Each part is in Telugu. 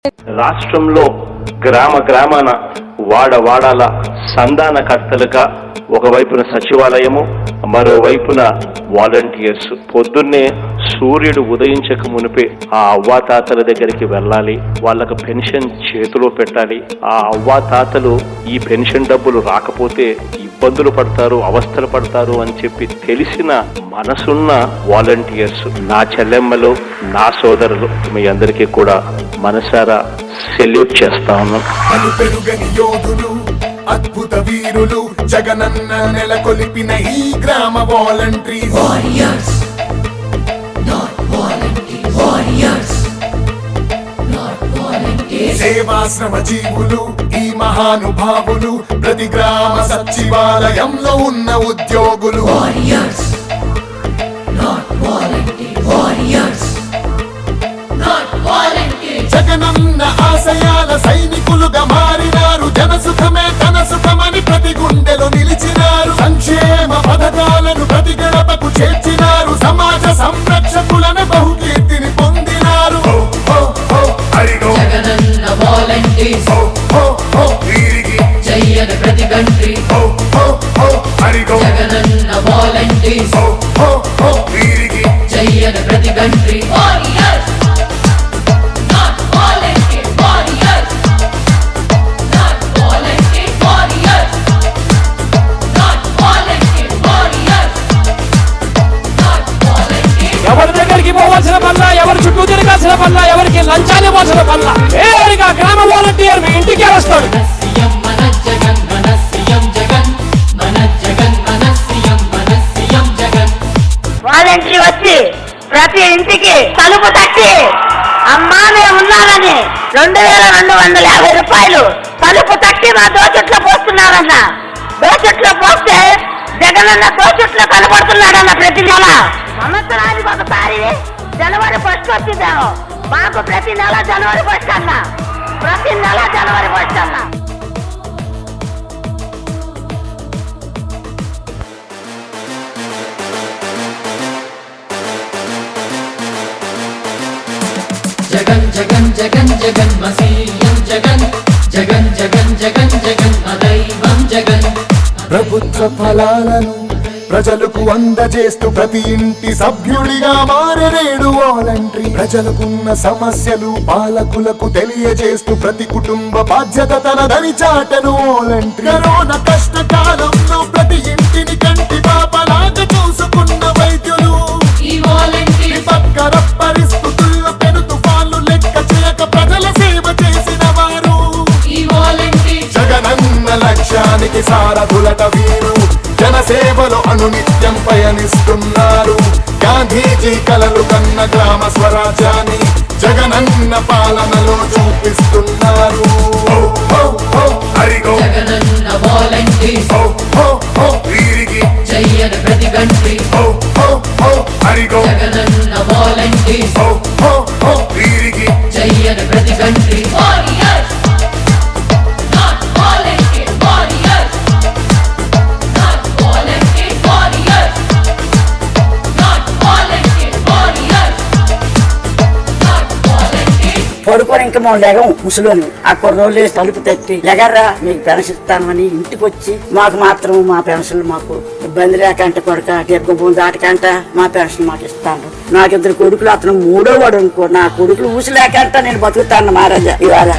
రాష్ట్రంలో గ్రామ గ్రామాన వాడ వాడాల సంధానకర్తలుగా ఒకవైపున సచివాలయము మరోవైపున వాలంటీర్స్ పొద్దున్నే సూర్యుడు ఉదయించక మునిపే ఆ అవ్వాతాతల దగ్గరికి వెళ్ళాలి వాళ్ళకు పెన్షన్ చేతిలో పెట్టాలి ఆ అవ్వాతాతలు ఈ పెన్షన్ డబ్బులు రాకపోతే ఇబ్బందులు పడతారు అవస్థలు పడతారు అని చెప్పి తెలిసిన మనసున్న వాలంటీర్స్ నా చెల్లెమ్మలు నా సోదరులు మీ అందరికీ కూడా మనసారా సెల్యూట్ చేస్తా ఉన్నాం అను పెరుగని యోధులు అద్భుత వీరులు జగనన్న నెలకొలిపిన ఈ గ్రామ volunteer warriors, not volunteers. Warriors, not volunteers. సేవాశ్రమ జీవులు ఈ మహానుభావులు ప్రతి గ్రామ సచివాలయంలో ఉన్న ఉద్యోగులు Warriors, not volunteers. Warriors, not volunteers. Jagananna ఆశయాల సైనికులుగా మారినారు జనసుఖమే తన సుఖమని ప్రతి గుండెలో నిలిచినారు సంక్షేమ పథకాలను ప్రతి గడపకు చేర్చినారు సమాజ సంరక్షకులను బహుకీర్తిని పొందినారు హో, హో, హో, హరిగో, జగనన్న volunteers. హో, హో, హో, వీరికి, జయ్యన ప్రతి కంట్రీ హో, హో, హో, హరిగో, జగనన్న volunteers. హో, హో, హో, వీరికి, జయ్యన ప్రతి country Warriors, not volunteers. Warriors, not volunteers. Warriors, not volunteers. Warriors, not volunteers. ఎవరి దగ్గరికి పోవాల్సిన పనుల ఎవరి చుట్టూ తిరగాల్సిన పనుల ఎవరికి లంచాలు ఇవ్వాల్సిన పనుల నేరుగా గ్రామ వాలంటీర్ మీ ఇంటికే వస్తాడు మన సీఎం మన జగన్ మన సీఎం జగన్ మన జగన్ మన సీఎం మన సీఎం జగన్ వాలంటరీ వచ్చి ప్రతి ఇంటికి తలుపు తట్టి అమ్మా మేము ఉన్నామని రెండు వేల రెండు వందల యాభై రూపాయలు తలుపు తట్టి మా దోచుట్లో పోస్తున్నారన్న దోచుట్లో పోస్తే జగనన్న దోచుట్లో కనబడుతున్నాడన్న ప్రతి నెల సంవత్సరానికి ఒకసారి జనవరి ఫస్ట్ వచ్చిందేమో మాకు ప్రతి నెల జనవరి ఫస్ట్ అన్న ప్రతి నెల జనవరి ఫస్ట్ అన్న జగన్ జగన్ జగన్ జగన్ మా సీఎం జగన్ జగన్ జగన్ జగన్ జగన్ మా దైవం జగన్ ప్రభుత్వ ఫలాలను ప్రజలకు అందజేస్తూ ప్రతి ఇంటి సభ్యుడిగా మారనేడు వాలంటరీ ప్రజలకున్న సమస్యలు పాలకులకు తెలియజేస్తూ ప్రతి కుటుంబ బాధ్యత తనదని చాటను వాలంటరీ కరోనా కష్టకాలంలో ప్రతి ఇంటిని కంటి పాపలాగా చూసుకున్న వైద్యులు ఈ వాలంటీర్ విపత్కర పరిస్థితుల్లో పెను తుఫాన్లు లెక్క చేయక ప్రజల సేవ చేసిన వారు ఈ వాలంటీర్ జగనన్న లక్ష్యానికి సారథులట వీరు జనసేవలో అనునిత్యం పయనిస్తున్నారు గాంధీజీ కలలు కన్న గ్రామ స్వరాజ్యాన్ని జగనన్న పాలనలో చూపిస్తున్నారు హో, హో, హో, హరిగో, జగనన్న వాలంటీర్ హో, హో, హో, వీరికి, జయ్యన ప్రతి కంట్రీ హో, హో, హో, హరిగో, జగనన్న వాలంటీర్ హో, హో, హో, వీరికి, జయ్యన ప్రతి country warriors not volunteer warriors not volunteer warriors not volunteer warriors not volunteer పడుకొని ఇంకా మనం లెగం ముసలోని ఆ కొన్ని రోజులు వేసి తలుపు తట్టి లెగర్రా మీకు పెన్షన్ ఇస్తామని ఇంటికి వచ్చి మాకు మాత్రం మా పెన్షన్ మాకు ఇబ్బంది లేకంటే కొడక దీర్ఘభూమి దాటకంట మా పెన్షన్ మాకు ఇస్తాను నాకు ఇద్దరు కొడుకులు అతను మూడో వాడు అనుకో నా కొడుకులు ఊసి లేకంట నేను బతుకుతాను మహారాజా ఇవాళ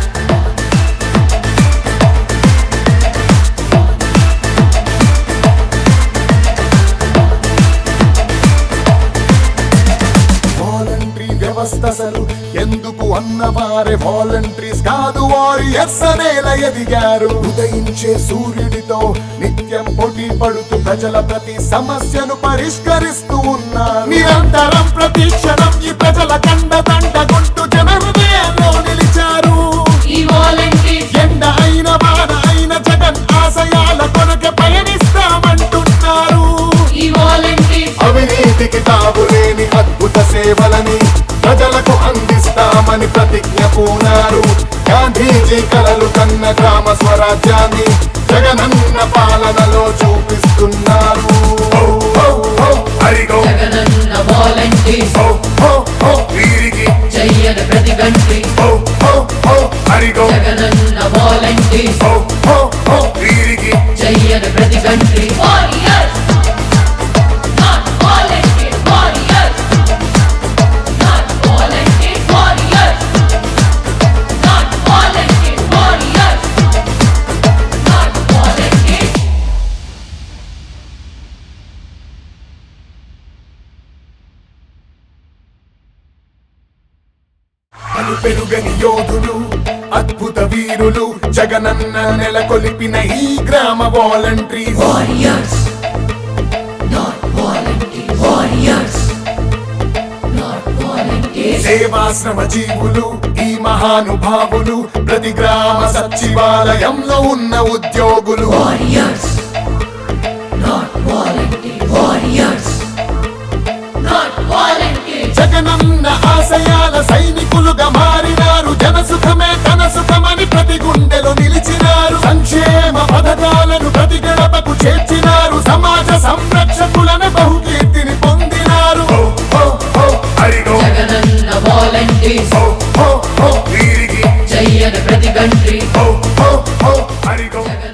వాలంటరీ వ్యవస్థ అసలు ఎందుకు అన్నవారే వాలంటరీస్ కాదు వారియర్స్ అనేలా ఎదిగారు ఉదయించే సూర్యుడితో నిత్యం పోటీ పడుతూ ప్రజల ప్రతి సమస్యను పరిష్కరిస్తూ ఉన్నారు నిరంతరం ప్రతి క్షణం ఈ ప్రజల కండదండగుంటూ జన హృదయాల్లో నిలిచారు ఈ వాలంటీర్ ఎండ అయిన వాన అయిన జగన్ ఆశయాల కొనక పయనిస్తామంటున్నారు ఈ వాలంటీర్ అవినీతికి తావులేని అద్భుత సేవలని ప్రజలకు అందిస్తామని ప్రతిజ్ఞ పూనారు గాంధీజీ కలలు కన్న గ్రామ స్వరాజ్యాన్ని జగనన్న పాలనలో చూపిస్తున్నారు హో, హో, హో, హరిగో, జగనన్న వాలంటీర్ హో, హో, హో, వీరికి జయ్యన ప్రతి కంట్రీ హో, హో, హో హో హో వీరికి జయ్యన ప్రతి country warriors not volunteer warriors not volunteer warriors not volunteer warriors not volunteer అను పెరుగని యోధులు అద్భుత వీరులు జగనన్న నెలకొలిపిన ఈ గ్రామ volunteer warriors not volunteer warriors not volunteer సేవాశ్రమ జీవులు ఈ మహానుభావులు ప్రతి గ్రామ సచివాలయంలో ఉన్న ఉద్యోగులు warriors not volunteer warriors not volunteer Jagananna ఆశయాల సైనికులుగా మారినారు జనసుఖమే తన సుఖమని ప్రతి గుండెలో నిలిచినారు సంక్షేమ పథకాలను ప్రతి గడపకు చేర్చినారు సమాజ సంరక్షకులను బహుకీర్తిని పొందినారు హో, హో, హో, హరిగో జగనన్న వాలంటీర్స్ హో, హో, హో, వీరికి జయ్యన ప్రతి కంట్రీ హో, హో, హో, హరిగో